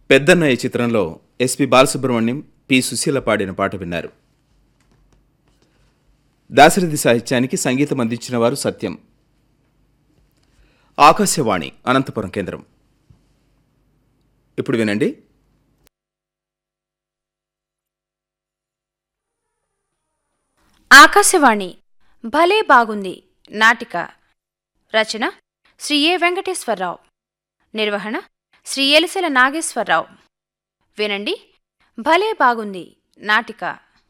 పెద్దన్నయ్య చిత్రంలో SP Balasubrahmanyam P Susheela పాడిన పాట విన్నారు దాశరథి సాహిత్యానికి సంగీతం అందించిన వారు సత్యం ఆకాశవాణి అనంతపురం కేంద్రం ఇప్పుడు వినండి ఆకాశవాణి భలే బాగుంది నాటిక రచన శ్రీ ఏ వెంకటేశ్వరరావు నిర్వహణ శ్రీ ఎలిసెల నాగేశ్వరరావు వినండి భలే బాగుంది నాటిక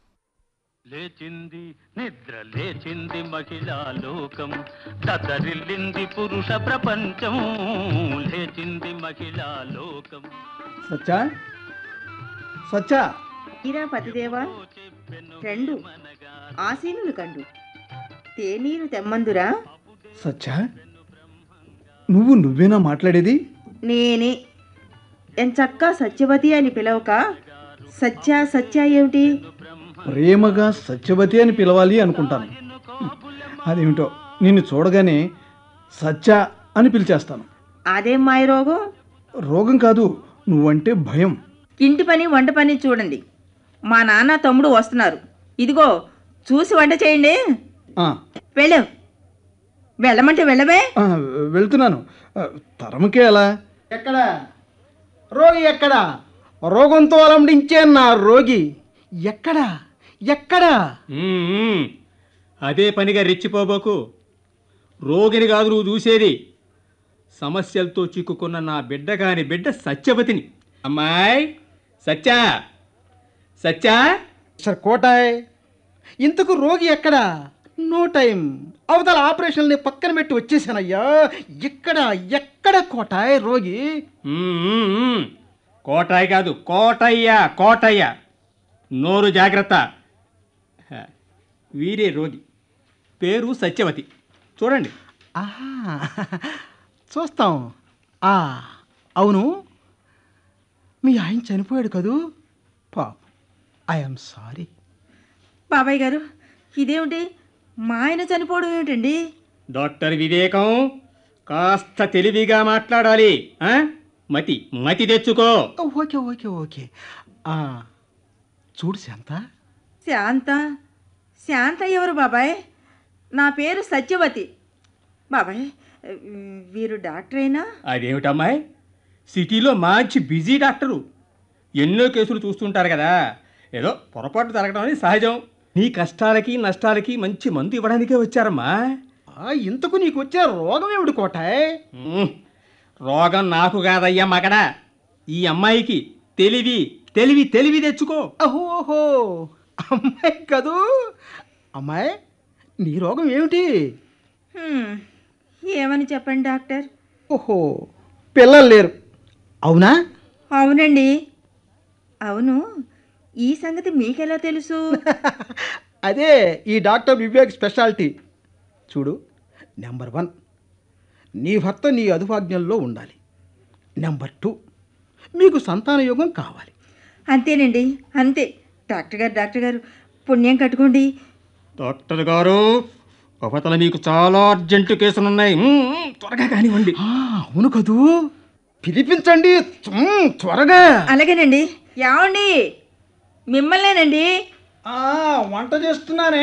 లేచింది నిద్ర లేచింది మహిళా లోకం దద్దరిల్లింది పురుష ప్రపంచం లేచింది మహిళా లోకం సచ్చా సచ్చా ఈరా పతిదేవా రెండు ఆసీనులు కండు తేనీరు తెమ్మందురా సచ్చా నువ్వు నువ్వేనా మాట్లాడేది నేనే ఎంచక్కా సత్యవతి అని పిలవక సత్యా సత్యా ఏమిటి ప్రేమగా సత్యవతి అని పిలవాలి అనుకుంటాను అదేమిటో నిన్ను చూడగానే సచ్చా అని పిలిచేస్తాను అదేం మాయ రోగం రోగం కాదు నువ్వంటే భయం ఇంటి పని వంట పని చూడండి మా నాన్న తమ్ముడు వస్తున్నారు ఇదిగో చూసి వంట చేయండి ఆ, వెళ్ళు వెళ్ళమంటే వెళ్ళవే ఆ, వెళ్తున్నాను ఆ, తరముకే అలా ఎక్కడా రోగి ఎక్కడా రోగంతో అలంబించే నా రోగి ఎక్కడా ఎక్కడా మ్మ్. అదే పనిగా రెచ్చిపోబోకు రోగిని కాదు నువ్వు చూసేది సమస్యలతో చిక్కుకున్న నా బిడ్డ కాని బిడ్డ సత్యవతిని అమ్మాయి సత్యా సత్యా సార్ కోటాయ్ ఇంతకు రోగి ఎక్కడా నో టైం అవతల ఆపరేషన్ని పక్కన పెట్టి వచ్చేసానయ్యా ఎక్కడ ఎక్కడ కోటాయ్ రోగి మ్మ్, మ్మ్, మ్మ్. కోటాయి కాదు కోటయ్య కోటయ్య నోరు జాగ్రత్త హ, వీరే రోగి పేరు సత్యవతి చూడండి ఆహా చూస్తాం ఆ అవును మీ ఆయన చనిపోయాడు కదూ పాప ఐఎమ్ సారీ బాబాయ్ గారు ఇదేమిటి మా ఆయన చనిపోవడం ఏమిటండి డాక్టర్ వివేకం కాస్త తెలివిగా మాట్లాడాలి ఆ? మతి మతి తెచ్చుకో ఓకే ఓకే ఓకే ఆ, చూడు శాంత శాంత శాంత ఎవరు బాబాయ్ నా పేరు సత్యవతి బాబాయ్ వీరు డాక్టర్ అయినా అదేమిటమ్మాయి సిటీలో మంచి బిజీ డాక్టరు ఎన్నో కేసులు చూస్తుంటారు కదా ఏదో పొరపాటు జరగడం అనేది సహజం నీ కష్టాలకి నష్టాలకి మంచి మందు ఇవ్వడానికే వచ్చారమ్మా ఆ, ఇంతకు నీకు వచ్చే రోగం ఏమిటి కోటాయ్ ఉమ్, రోగం నాకు కాదయ్యా మగడా ఈ అమ్మాయికి తెలివి తెలివి తెలివి తెచ్చుకో ఓహో అమ్మాయి కదూ అమ్మాయి నీ రోగం ఏమిటి హ్మ్, ఏమని చెప్పండి డాక్టర్ ఓహో పిల్లలు లేరు అవునా అవునండి అవును ఈ సంగతి మీకెలా తెలుసు అదే ఈ డాక్టర్ వివేక్ స్పెషాలిటీ చూడు నెంబర్ వన్ నీ భర్త నీ అదుపాజ్ఞల్లో ఉండాలి నెంబర్ టూ మీకు సంతాన యోగం కావాలి అంతేనండి అంతే డాక్టర్ గారు డాక్టర్ గారు పుణ్యం కట్టుకోండి డాక్టర్ గారు అవతల మీకు చాలా అర్జెంటు కేసులు ఉన్నాయి ఉమ్, ఉమ్, త్వరగా కానివ్వండి ఆ, అవును కదూ పిలిపించండి త్వమ్, త్వరగా అలాగేనండి ఏమండి మిమ్మల్నేనండి ఆ, వంట చేస్తున్నానే